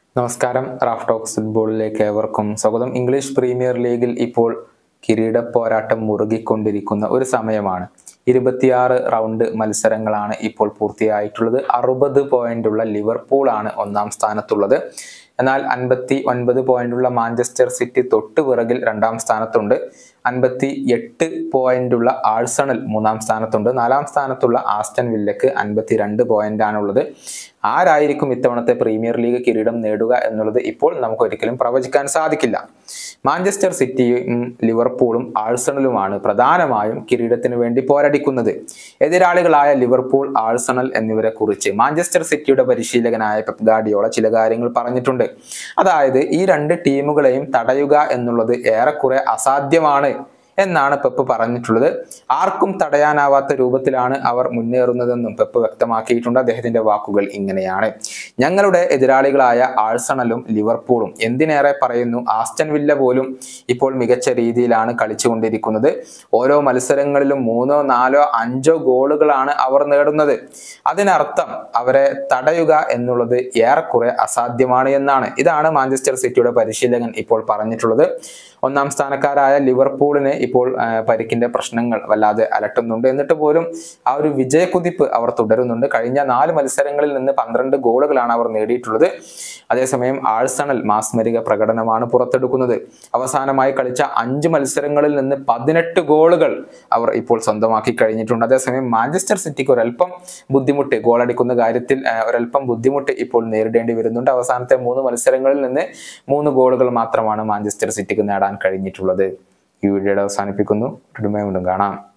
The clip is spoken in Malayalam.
നമസ്കാരം റാഫ് ടോക്സ് ഫുട്ബോളിലേക്ക് ഏവർക്കും സ്വാഗതം ഇംഗ്ലീഷ് പ്രീമിയർ ലീഗിൽ ഇപ്പോൾ കിരീട പോരാട്ടം മുറുകിക്കൊണ്ടിരിക്കുന്ന ഒരു സമയമാണ് ഇരുപത്തിയാറ് റൗണ്ട് മത്സരങ്ങളാണ് ഇപ്പോൾ പൂർത്തിയായിട്ടുള്ളത് അറുപത് പോയിന്റുള്ള ലിവർപൂൾ ആണ് ഒന്നാം സ്ഥാനത്തുള്ളത് എന്നാൽ അൻപത്തി ഒൻപത് പോയിന്റുള്ള മാഞ്ചസ്റ്റർ സിറ്റി തൊട്ട് പിറകിൽ രണ്ടാം സ്ഥാനത്തുണ്ട് അൻപത്തി എട്ട് പോയിന്റുള്ള ആഴ്സണൽ മൂന്നാം സ്ഥാനത്തുണ്ട് നാലാം സ്ഥാനത്തുള്ള ആസ്റ്റൺ വില്ലക്ക് അൻപത്തി രണ്ട് പോയിന്റാണുള്ളത് ആരായിരിക്കും ഇത്തവണത്തെ പ്രീമിയർ ലീഗ് കിരീടം നേടുക എന്നുള്ളത് ഇപ്പോൾ നമുക്ക് ഒരിക്കലും പ്രവചിക്കാൻ സാധിക്കില്ല മാഞ്ചസ്റ്റർ സിറ്റിയും ലിവർപൂളും ആഴ്സണലുമാണ് പ്രധാനമായും കിരീടത്തിന് വേണ്ടി പോരടിക്കുന്നത് എതിരാളികളായ ലിവർപൂൾ ആഴ്സണൽ എന്നിവരെ കുറിച്ച് മാഞ്ചസ്റ്റർ സിറ്റിയുടെ പരിശീലകനായ പെപ് ഗാർഡിയോള ചില കാര്യങ്ങൾ പറഞ്ഞിട്ടുണ്ട് അതായത് ഈ രണ്ട് ടീമുകളെയും തടയുക എന്നുള്ളത് ഏറെക്കുറെ അസാധ്യമാണ് എന്നാണ് പെപ്പ് പറഞ്ഞിട്ടുള്ളത് ആർക്കും തടയാനാവാത്ത രൂപത്തിലാണ് അവർ മുന്നേറുന്നതെന്നും പെപ്പ് വ്യക്തമാക്കിയിട്ടുണ്ട് അദ്ദേഹത്തിന്റെ വാക്കുകൾ ഇങ്ങനെയാണ് ഞങ്ങളുടെ എതിരാളികളായ ആഴ്സണലും ലിവർപൂളും എന്തിനേറെ പറയുന്നു ആസ്റ്റൺ വില്ല പോലും ഇപ്പോൾ മികച്ച രീതിയിലാണ് കളിച്ചുകൊണ്ടിരിക്കുന്നത് ഓരോ മത്സരങ്ങളിലും മൂന്നോ നാലോ അഞ്ചോ ഗോളുകളാണ് അവർ നേടുന്നത് അതിനർത്ഥം അവരെ തടയുക എന്നുള്ളത് ഏറെക്കുറെ അസാധ്യമാണ് എന്നാണ് ഇതാണ് മാഞ്ചസ്റ്റർ സിറ്റിയുടെ പരിശീലകൻ ഇപ്പോൾ പറഞ്ഞിട്ടുള്ളത് ഒന്നാം സ്ഥാനക്കാരായ ലിവർപൂളിന് ഇപ്പോൾ ആ, പരിക്കിന്റെ പ്രശ്നങ്ങൾ വല്ലാതെ അലട്ടുന്നുണ്ട് എന്നിട്ട് പോലും ആ ഒരു വിജയക്കുതിപ്പ് അവർ തുടരുന്നുണ്ട് കഴിഞ്ഞ നാല് മത്സരങ്ങളിൽ നിന്ന് പന്ത്രണ്ട് ഗോളുകളാണ് അവർ നേടിയിട്ടുള്ളത് അതേസമയം ആഴ്സണൽ മാസ്മരിക പ്രകടനമാണ് പുറത്തെടുക്കുന്നത് അവസാനമായി കളിച്ച അഞ്ച് മത്സരങ്ങളിൽ നിന്ന് പതിനെട്ട് ഗോളുകൾ അവർ ഇപ്പോൾ സ്വന്തമാക്കി കഴിഞ്ഞിട്ടുണ്ട് അതേസമയം മാഞ്ചസ്റ്റർ സിറ്റിക്ക് ഒരല്പം ബുദ്ധിമുട്ട് ഗോളടിക്കുന്ന കാര്യത്തിൽ ആ, ഒരല്പം ബുദ്ധിമുട്ട് ഇപ്പോൾ നേരിടേണ്ടി വരുന്നുണ്ട് അവസാനത്തെ മൂന്ന് മത്സരങ്ങളിൽ നിന്ന് മൂന്ന് ഗോളുകൾ മാത്രമാണ് മാഞ്ചസ്റ്റർ സിറ്റിക്ക് നേടാൻ കഴിഞ്ഞിട്ടുള്ളത് ഈ വീഡിയോയുടെ അവസാനിപ്പിക്കുന്നു വീണ്ടും കാണാം